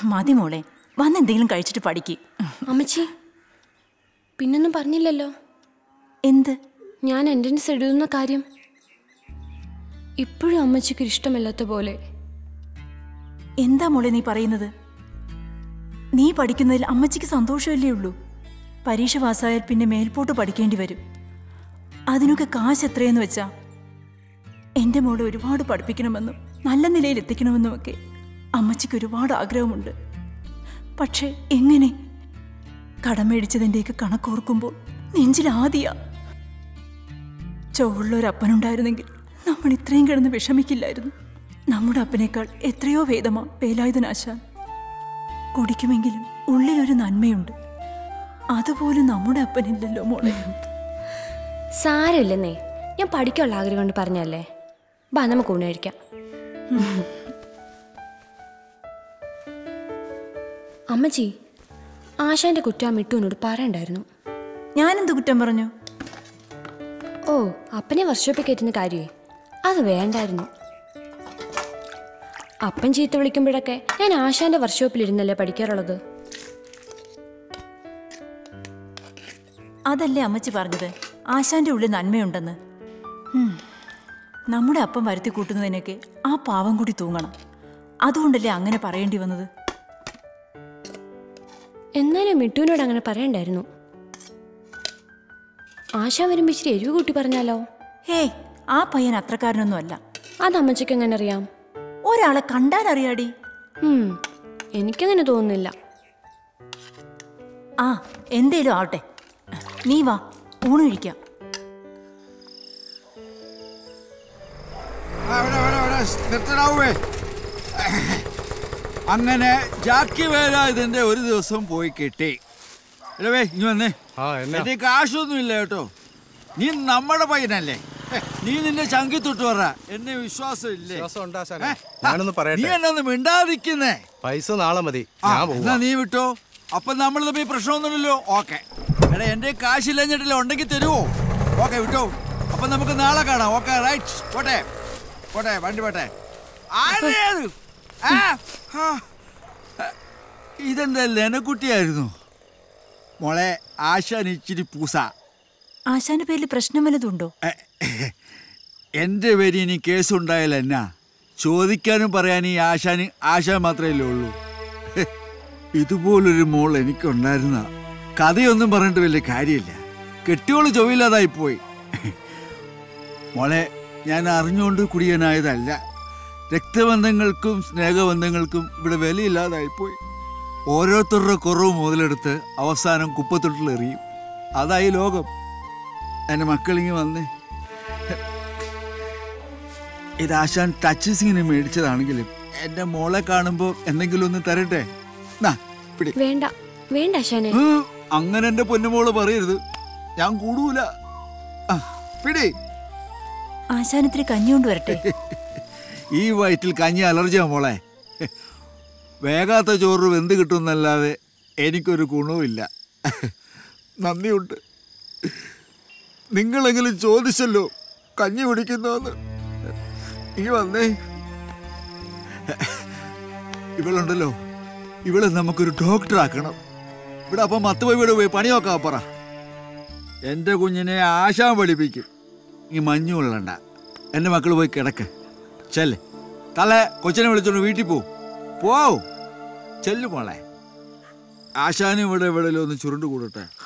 മതി മോളെ വന്നെന്തെങ്കിലും കഴിച്ചിട്ട് പഠിക്ക് അമ്മച്ചി പിന്നൊന്നും പറഞ്ഞില്ലല്ലോ എന്ത് ഞാൻ എൻട്രൻസ് എഴുതുന്ന കാര്യം ഇപ്പോഴും അമ്മച്ചിക്ക് ഇഷ്ടമല്ലാത്ത പോലെ എന്താ മോളെ നീ പറയുന്നത് നീ പഠിക്കുന്നതിൽ അമ്മച്ചിക്ക് സന്തോഷമല്ലേ ഉള്ളൂ പരീക്ഷ പാസ്സായാൽ പിന്നെ മേൽപോട്ട് പഠിക്കേണ്ടി വരും അതിനൊക്കെ കാശ് എത്രയെന്ന് വെച്ചാ എൻ്റെ മോളെ ഒരുപാട് പഠിപ്പിക്കണമെന്നും നല്ല നിലയിൽ എത്തിക്കണമെന്നും ഒക്കെ അമ്മച്ചിക്ക് ഒരുപാട് ആഗ്രഹമുണ്ട് പക്ഷേ എങ്ങനെ കടം മേടിച്ചതിൻ്റെയൊക്കെ കണക്കോർക്കുമ്പോൾ നെഞ്ചിൽ ആദിയാ ചൊവ്വുള്ളൊരപ്പനുണ്ടായിരുന്നെങ്കിൽ നമ്മൾ ഇത്രയും കിടന്ന് വിഷമിക്കില്ലായിരുന്നു നമ്മുടെ അപ്പനേക്കാൾ എത്രയോ ഭേദമാ വേലായുധനാശാൻ കുടിക്കുമെങ്കിലും ഉള്ളിലൊരു നന്മയുണ്ട് അതുപോലും നമ്മുടെ അപ്പനില്ലല്ലോ മോളെ സാരമില്ലെന്നേ ഞാൻ പഠിക്കാനുള്ള ആഗ്രഹം കൊണ്ട് പറഞ്ഞല്ലേ ബാ നമുക്ക് ഊണ് കഴിക്കാം അമ്മച്ചി ആശാന്റെ കുറ്റം മിട്ടുവിനോട് പറയണ്ടായിരുന്നു ഞാനെന്ത് കുറ്റം പറഞ്ഞു ഓ അപ്പനെ വർക്ക്ഷോപ്പിൽ കയറ്റുന്ന കാര്യമേ അത് വേണ്ടായിരുന്നു അപ്പൻ ചീത്ത വിളിക്കുമ്പോഴൊക്കെ ഞാൻ ആശാന്റെ വർക്ക്ഷോപ്പിൽ ഇരുന്നല്ലേ പഠിക്കാറുള്ളത് അതല്ലേ അമ്മച്ചി പറഞ്ഞത് ആശാന്റെ ഉള്ളിൽ നന്മയുണ്ടെന്ന് ഉം. നമ്മുടെ അപ്പം വരുത്തി കൂട്ടുന്നതിനൊക്കെ ആ പാവം കൂടി തൂങ്ങണം അതുകൊണ്ടല്ലേ അങ്ങനെ പറയേണ്ടി വന്നത് എന്നാലും മിട്ടുവിനോട് അങ്ങനെ പറയണ്ടായിരുന്നു ആശ വരുമ്പോ ഇച്ചിരി എരിവ് കൂട്ടി പറഞ്ഞാലോ ഹേയ് ആ പയ്യൻ അത്രക്കാരനൊന്നും അല്ല അത് അമ്മച്ചിക്ക് എങ്ങനെ അറിയാം ഒരാളെ കണ്ടാൽ അറിയാടി ഉം, എനിക്കങ്ങനെ തോന്നുന്നില്ല ആ എന്തേലും ആവട്ടെ നീ വാ ഊണ് കഴിക്കാം അവിടെ അവിടെ അവിടെ നിർത്തടാവേ അങ്ങനെ ജാക്കി വേല ഇതിന്റെ ഒരു ദിവസം പോയി കിട്ടി ഇടവേ ഇനി വന്നേ ആ എന്നാ എന്റെ കാശൊന്നും ഇല്ല കേട്ടോ നീ നമ്മുടെ പയ്യനല്ലേ ഹെ, നീ നിന്റെ ചങ്കി തൊട്ട് പറ എന്നെ വിശ്വാസം ഇല്ലേ വിശ്വാസം ഉണ്ട് ആശാനെ. ഹെ? ഞാനൊന്ന് നീ പറയട്ടെ എന്നെ ഒന്ന് മിണ്ടാതിരിക്കുന്നേ പൈസ നാളെ മതി ആ, ഞാൻ എന്നാ പോവാ നീ വിട്ടോ അപ്പൊ നമ്മൾ തമ്മിൽ പ്രശ്നമൊന്നുമില്ലല്ലോ ഓക്കെ എടാ എന്റെ കാശില്ലഞ്ഞിട്ടില്ല ഉണ്ടെങ്കിൽ തരുവോ ഓക്കെ വിട്ടോ അപ്പൊ നമുക്ക് നാളെ കാണാം ഓക്കെ റൈറ്റ് പോട്ടെ പോട്ടെ വണ്ടി പോട്ടെ ആരേത്? ആ, ആ. ഇതെന്താ ലെനക്കുട്ടിയായിരുന്നു മോളെ ആശാൻ ഇച്ചിരി പൂസ ആശാന്റെ പേരിൽ പ്രശ്നം വല്ലതുണ്ടോ എൻ്റെ പേര് ഇനി കേസുണ്ടായാൽ എന്നാ ചോദിക്കാനും പറയാനും ഈ ആശാന് ആശാൻ മാത്രമല്ലേ ഉള്ളൂ ഹെ, ഇതുപോലൊരു മോൾ എനിക്കുണ്ടായിരുന്ന കഥയൊന്നും പറഞ്ഞിട്ട് വലിയ കാര്യമില്ല കെട്ടിയോള് ചൊവ്വില്ലാതായി പോയി മോളെ ഞാൻ അറിഞ്ഞുകൊണ്ട് കുടിയനായതല്ല രക്തബന്ധങ്ങൾക്കും സ്നേഹബന്ധങ്ങൾക്കും ഇവിടെ വിലയില്ലാതായിപ്പോയി ഓരോരുത്തരുടെ കുറവ് മുതലെടുത്ത് അവസാനം കുപ്പത്തൊട്ടിലെറിയും അതായി ലോകം എൻ്റെ മക്കളിങ്ങി വന്നേ ഇത് ആശാൻ ടച്ചസിങ്ങിന് മേടിച്ചതാണെങ്കിലും എൻ്റെ മോളെ കാണുമ്പോൾ എന്തെങ്കിലും ഒന്ന് തരട്ടെ നാ പിടി വേണ്ട വേണ്ട ആശാനെ ഏ, അങ്ങനെ എൻ്റെ പൊന്നുമോള് പറയരുത് ഞാൻ കൂടൂല ആ, പിടി ആശാനത്തിരി കഞ്ഞി കൊണ്ടുവരട്ടെ ഈ വയറ്റിൽ കഞ്ഞി അലർജിയാ മോളെ വേഗാത്ത ചോറ് വെന്ത് കിട്ടുമെന്നല്ലാതെ എനിക്കൊരു ഗുണവുമില്ല നന്ദിയുണ്ട് നിങ്ങളെങ്കിലും ചോദിച്ചല്ലോ കഞ്ഞി കുടിക്കുന്നോന്ന് ഈ വന്നേ ഇവളുണ്ടല്ലോ ഇവളെ നമുക്കൊരു ഡോക്ടർ ആക്കണം ഇവിടെ അപ്പം മത്ത് പോയി ഇവിടെ പോയി പണി നോക്കാൻ പറ എൻ്റെ കുഞ്ഞിനെ ആശാൻ പഠിപ്പിക്കും ഈ മഞ്ഞു കൊള്ളണ്ട എൻ്റെ മക്കൾ പോയി കിടക്ക് ചെല്ല് തല കൊച്ചിനെ വിളിച്ചോണ്ട് വീട്ടിൽ പോ പോ ചെല്ലു മോളെ ആശാനും ഇവിടെ എവിടെയെങ്കിലും ഒന്ന് ചുരുണ്ട് കൂടട്ടെ